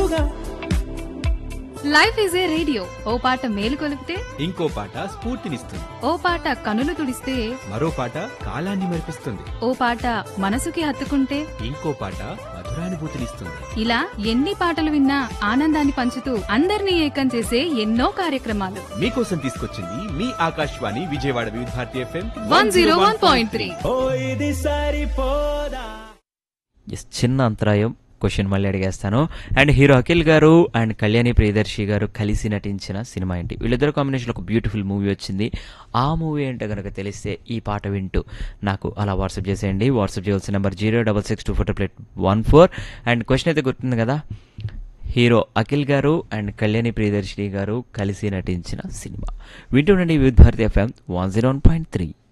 తోడుగా life is a radio ఓ పాట మేలు కొలిపితే ఇంకో పాట స్ఫూర్తినిస్తుంది ఓ పాట కనులు తుడిస్తే మరో పాట కాలాన్ని మరిపిస్తుంది ఓ పాట మనసుకి హత్తుకుంటే ఇంకో పాట మధురానుభూతినిస్తుంది ఇలా ఎన్ని పాటలు విన్నా ఆనందాన్ని పంచుతూ అందరినీ ఏకం చేసే ఎన్నో కార్యక్రమాలు మీకోసం తీసుకొచ్చింది మీ Akashvani Vijayawada Vividh Bharati FM one zero one point three ఓ ఇది సరిపోదా ఎస్ చిన్న అంతరాయం క్వశ్చన్ మళ్ళీ అడిగేస్తాను అండ్ హీరో అఖిల్ గారు అండ్ కళ్యాణి ప్రియదర్శి గారు కలిసి నటించిన సినిమా ఏంటి వీళ్ళిద్దరు కాంబినేషన్లో ఒక బ్యూటిఫుల్ మూవీ వచ్చింది ఆ మూవీ ఏంటో కనుక తెలిస్తే ఈ పాట వింటూ నాకు అలా వాట్సాప్ చేసేయండి వాట్సాప్ చేయాల్సిన number zero double six two four ప్లేట్ వన్ ఫోర్ అండ్ క్వశ్చన్ అయితే గుర్తుంది కదా హీరో అఖిల్ గారు అండ్ కళ్యాణి ప్రియదర్శిని గారు కలిసి నటించిన సినిమా వింటూ Vividh Bharati FM one zero one point three